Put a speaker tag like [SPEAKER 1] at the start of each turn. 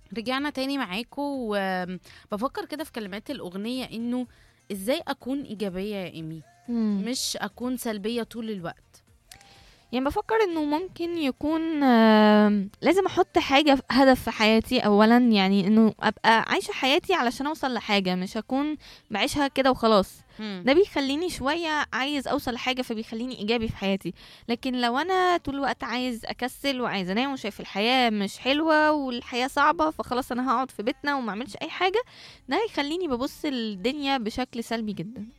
[SPEAKER 1] رجعنا تاني معاكم وبفكر كده في كلمات الأغنية إنه إزاي أكون إيجابية يا إيمي
[SPEAKER 2] مم.
[SPEAKER 1] مش أكون سلبية طول الوقت
[SPEAKER 2] يعني بفكر انه ممكن يكون آم، لازم احط حاجه في- هدف في حياتي اولا يعني انه ابقى عايشه حياتي علشان اوصل لحاجه مش اكون بعيشها كده وخلاص
[SPEAKER 1] مم.
[SPEAKER 2] ده بيخليني شويه عايز اوصل لحاجه فبيخليني ايجابي في حياتي لكن لو انا طول الوقت عايز اكسل وعايز انام وشايف الحياه مش حلوه والحياه صعبه فخلاص انا هقعد في بيتنا وما اعملش اي حاجه ده هيخليني ببص الدنيا بشكل سلبي جدا